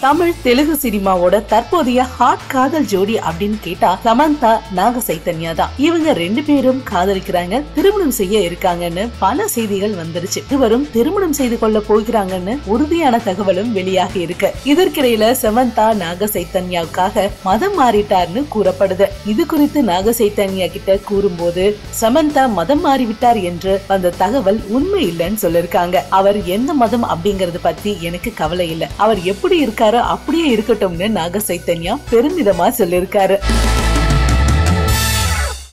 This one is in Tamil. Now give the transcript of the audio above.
தமிழ் தெலுங்கு சினிமாவோட தற்போதைய ஹாட் காதல் ஜோடி அப்படின்னு கேட்டா சமந்தா நாக சைத்தன்யா தான் இவங்க ரெண்டு பேரும் காதலிக்கிறாங்க திருமணம் செய்ய இருக்காங்கன்னு பல செய்திகள் வந்துருச்சு இருவரும் திருமணம் செய்து கொள்ள போகிறாங்கன்னு உறுதியான தகவலும் வெளியாகி இருக்கு இதற்கிடையில சமந்தா நாக சைத்தன்யாவுக்காக மதம் மாறிட்டார்னு கூறப்படுது இது குறித்து நாக சைத்தன்யா கிட்ட கூறும்போது சமந்தா மதம் மாறிவிட்டார் என்று வந்த தகவல் உண்மை இல்லைன்னு சொல்லிருக்காங்க அவர் எந்த மதம் அப்படிங்கறது பத்தி எனக்கு கவலை இல்ல அவர் எப்படி இருக்காரோ அப்படியே இருக்கட்டும்னு நாக சைத்தன்யா பெருமிதமா சொல்லிருக்காரு